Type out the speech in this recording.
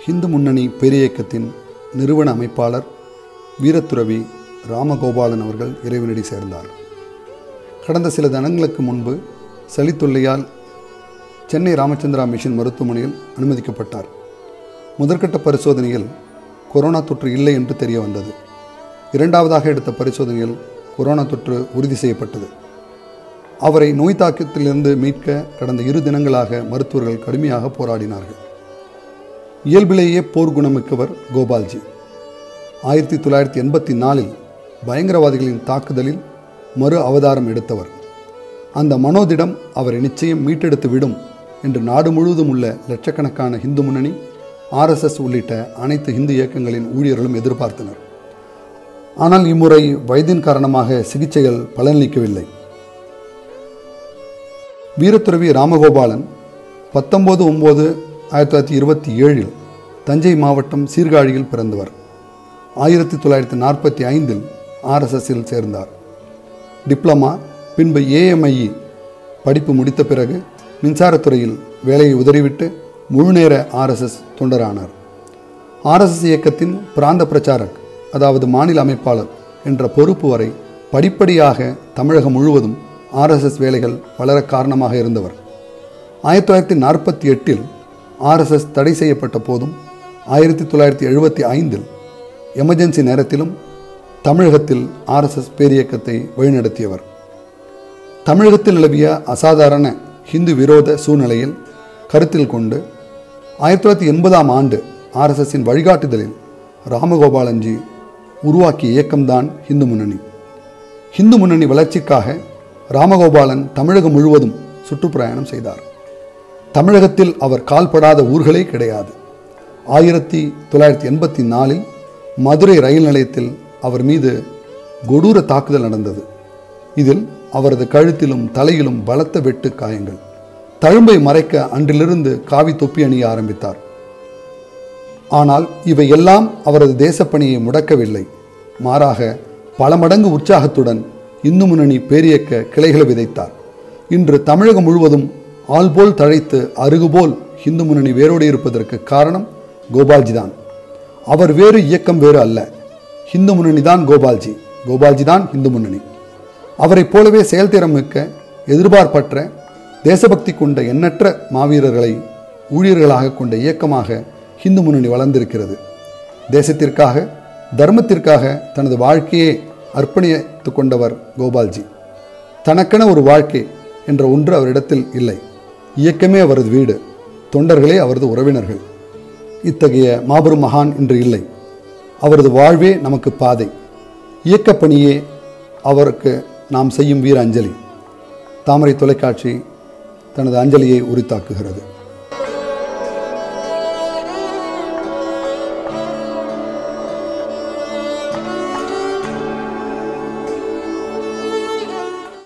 இந்து முன்னணி பேரியக்கத்தின் நிறுவன அமைப்பாளர் வீரத்துறவி ராமகோபாலன் அவர்கள் இறைவனடி சேர்ந்தார் கடந்த சில தினங்களுக்கு முன்பு சளித்தொல்லையால் சென்னை ராமச்சந்திரா மிஷன் மருத்துவமனையில் அனுமதிக்கப்பட்டார் முதற்கட்ட பரிசோதனையில் கொரோனா தொற்று இல்லை என்று தெரிய வந்தது இரண்டாவதாக எடுத்த பரிசோதனையில் கொரோனா தொற்று உறுதி செய்யப்பட்டது அவரை நோய் தாக்கத்திலிருந்து மீட்க கடந்த இரு தினங்களாக மருத்துவர்கள் கடுமையாக போராடினார்கள் இயல்பிலேயே போர் குணமிக்கவர் கோபால்ஜி ஆயிரத்தி தொள்ளாயிரத்தி எண்பத்தி நாலில் பயங்கரவாதிகளின் தாக்குதலில் மறு அவதாரம் எடுத்தவர் அந்த மனோதிடம் அவரை நிச்சயம் மீட்டெடுத்து விடும் என்று நாடு முழுவதும் உள்ள லட்சக்கணக்கான இந்து முன்னணி ஆர்எஸ்எஸ் உள்ளிட்ட அனைத்து இந்து இயக்கங்களின் ஊழியர்களும் எதிர்பார்த்தனர் ஆனால் இம்முறை வயதின் காரணமாக சிகிச்சைகள் பலனளிக்கவில்லை வீரத்துறவி ராமகோபாலன் பத்தொம்போது ஒம்பது ஆயிரத்தி தொள்ளாயிரத்தி இருபத்தி ஏழில் தஞ்சை மாவட்டம் சீர்காழியில் பிறந்தவர் ஆயிரத்தி தொள்ளாயிரத்தி நாற்பத்தி ஐந்தில் ஆர்எஸ்எஸ்ஸில் சேர்ந்தார் டிப்ளமா பின்பு ஏஎம்ஐஇ படிப்பு முடித்த பிறகு மின்சாரத்துறையில் வேலையை உதறிவிட்டு முழுநேர ஆர்எஸ்எஸ் தொண்டரானார் ஆர்எஸ்எஸ் இயக்கத்தின் பிராந்த பிரச்சாரக் அதாவது மாநில அமைப்பாளர் என்ற பொறுப்பு வரை படிப்படியாக தமிழகம் முழுவதும் ஆர்எஸ்எஸ் வேலைகள் வளர காரணமாக இருந்தவர் ஆயிரத்தி தொள்ளாயிரத்தி நாற்பத்தி எட்டில் ஆர்எஸ்எஸ் தடை செய்யப்பட்ட போதும் ஆயிரத்தி தொள்ளாயிரத்தி எழுபத்தி ஐந்தில் எமர்ஜென்சி நேரத்திலும் தமிழகத்தில் ஆர்எஸ்எஸ் பேரியக்கத்தை வழிநடத்தியவர் தமிழகத்தில் நிலவிய அசாதாரண ஹிந்து விரோத சூழ்நிலையில் கருத்தில் கொண்டு ஆயிரத்தி தொள்ளாயிரத்தி எண்பதாம் ஆண்டு ஆர்எஸ்எஸின் வழிகாட்டுதலில் ராமகோபாலன்ஜி உருவாக்கிய இயக்கம்தான் இந்து முன்னணி இந்து முன்னணி வளர்ச்சிக்காக ராமகோபாலன் தமிழகம் முழுவதும் சுற்றுப்பிரயாணம் செய்தார் தமிழகத்தில் அவர் கால்படாத ஊர்களே கிடையாது ஆயிரத்தி தொள்ளாயிரத்தி எண்பத்தி நாலில் மதுரை ரயில் நிலையத்தில் அவர் மீது கொடூர தாக்குதல் நடந்தது இதில் அவரது கழுத்திலும் தலையிலும் பலத்த வெட்டு காயங்கள் தழும்பை மறைக்க அன்றிலிருந்து காவி தொப்பி அணிய ஆரம்பித்தார் ஆனால் இவை எல்லாம் அவரது தேசப்பணியை முடக்கவில்லை மாறாக பல மடங்கு உற்சாகத்துடன் இந்து முன்னணி பேரியக்க கிளைகளை விதைத்தார் இன்று தமிழகம் முழுவதும் ஆள்போல் தழைத்து அருகுபோல் இந்து முன்னணி வேரோடு இருப்பதற்கு காரணம் கோபால்ஜி தான் அவர் வேறு இயக்கம் வேறு அல்ல இந்து முன்னணி தான் கோபால்ஜி கோபால்ஜி தான் இந்து முன்னணி அவரைப் போலவே செயல்திறம் மிக்க எதிர்பார்ப்பற்ற தேசபக்தி கொண்ட எண்ணற்ற மாவீரர்களை ஊழியர்களாக கொண்ட இயக்கமாக இந்து முன்னணி வளர்ந்திருக்கிறது தேசத்திற்காக தர்மத்திற்காக தனது வாழ்க்கையே அர்ப்பணித்து கொண்டவர் கோபால்ஜி தனக்கென ஒரு வாழ்க்கை என்ற ஒன்று அவரிடத்தில் இல்லை இயக்கமே அவரது வீடு தொண்டர்களே அவரது உறவினர்கள் இத்தகைய மாபெரும் மகான் இன்று இல்லை அவரது வாழ்வே நமக்கு பாதை இயக்கப்பணியே அவருக்கு நாம் செய்யும் வீர அஞ்சலி தாமரை தொலைக்காட்சி தனது அஞ்சலியை உரித்தாக்குகிறது